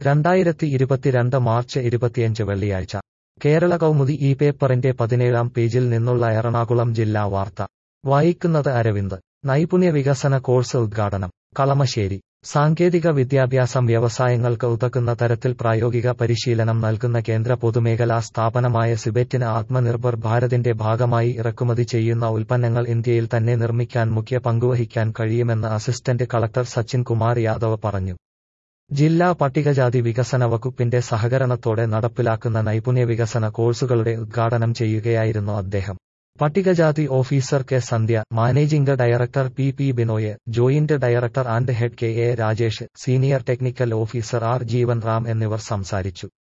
രണ്ടായിരത്തി ഇരുപത്തിരണ്ട് മാർച്ച് ഇരുപത്തിയഞ്ച് വെള്ളിയാഴ്ച കേരള കൗമുദി ഈ പേപ്പറിന്റെ പതിനേഴാം പേജിൽ നിന്നുള്ള എറണാകുളം ജില്ലാ വാർത്ത വായിക്കുന്നത് അരവിന്ദ് നൈപുണ്യ വികസന കോഴ്സ് ഉദ്ഘാടനം കളമശ്ശേരി സാങ്കേതിക വിദ്യാഭ്യാസം വ്യവസായങ്ങൾക്ക് ഉതകുന്ന തരത്തിൽ പ്രായോഗിക പരിശീലനം നൽകുന്ന കേന്ദ്ര പൊതുമേഖലാ സ്ഥാപനമായ സിബെറ്റിന് ആത്മനിർഭർ ഭാരതിന്റെ ഭാഗമായി ഇറക്കുമതി ചെയ്യുന്ന ഉൽപ്പന്നങ്ങൾ ഇന്ത്യയിൽ തന്നെ നിർമ്മിക്കാൻ മുഖ്യ പങ്കുവഹിക്കാൻ കഴിയുമെന്ന് അസിസ്റ്റന്റ് കളക്ടർ സച്ചിൻ കുമാർ യാദവ് പറഞ്ഞു ജില്ലാ പട്ടികജാതി വികസന വകുപ്പിന്റെ സഹകരണത്തോടെ നടപ്പിലാക്കുന്ന നൈപുണ്യ വികസന കോഴ്സുകളുടെ ഉദ്ഘാടനം ചെയ്യുകയായിരുന്നു അദ്ദേഹം പട്ടികജാതി officer K Sandhya managing director P P Binoy joint director and head K A Rajesh senior technical officer R Jeevan Ram എന്നിവർ സംസാരിച്ചു